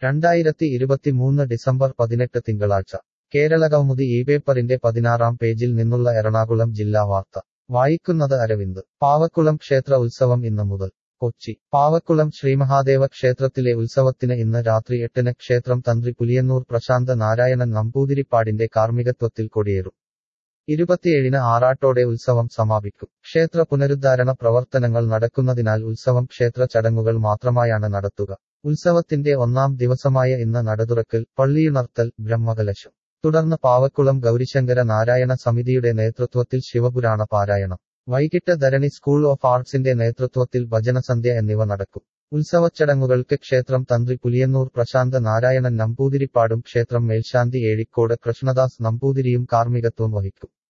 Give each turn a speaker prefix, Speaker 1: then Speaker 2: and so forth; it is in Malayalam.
Speaker 1: രണ്ടായിരത്തി ഇരുപത്തിമൂന്ന് ഡിസംബർ പതിനെട്ട് തിങ്കളാഴ്ച കേരളകൗമുദി ഈ പേപ്പറിന്റെ പതിനാറാം പേജിൽ നിന്നുള്ള എറണാകുളം ജില്ലാ വാർത്ത വായിക്കുന്നത് അരവിന്ദ് പാവക്കുളം ക്ഷേത്ര ഉത്സവം ഇന്ന് മുതൽ കൊച്ചി പാവക്കുളം ശ്രീമഹാദേവ ക്ഷേത്രത്തിലെ ഉത്സവത്തിന് ഇന്ന് രാത്രി എട്ടിന് ക്ഷേത്രം തന്ത്രി പുലിയന്നൂർ പ്രശാന്ത നാരായണൻ നമ്പൂതിരിപ്പാടിന്റെ കാർമ്മികത്വത്തിൽ കൊടിയേറും ഇരുപത്തിയേഴിന് ആറാട്ടോടെ ഉത്സവം സമാപിക്കും ക്ഷേത്ര പുനരുദ്ധാരണ പ്രവർത്തനങ്ങൾ നടക്കുന്നതിനാൽ ഉത്സവം ക്ഷേത്ര ചടങ്ങുകൾ മാത്രമായാണ് നടത്തുക ഉത്സവത്തിന്റെ ഒന്നാം ദിവസമായ ഇന്ന് നടതുറക്കൽ പള്ളിയുണർത്തൽ ബ്രഹ്മകലശം തുടർന്ന് പാവക്കുളം ഗൗരിശങ്കര നാരായണ സമിതിയുടെ നേതൃത്വത്തിൽ ശിവപുരാണ പാരായണം വൈകിട്ട് ധരണി സ്കൂൾ ഓഫ് ആർട്സിന്റെ നേതൃത്വത്തിൽ ഭജനസന്ധ്യ എന്നിവ നടക്കും ഉത്സവച്ചടങ്ങുകൾക്ക് ക്ഷേത്രം തന്ത്രി പുലിയന്നൂർ പ്രശാന്ത നാരായണൻ നമ്പൂതിരിപ്പാടും ക്ഷേത്രം മേൽശാന്തി ഏഴിക്കോട് കൃഷ്ണദാസ് നമ്പൂതിരിയും കാർമ്മികത്വം വഹിക്കും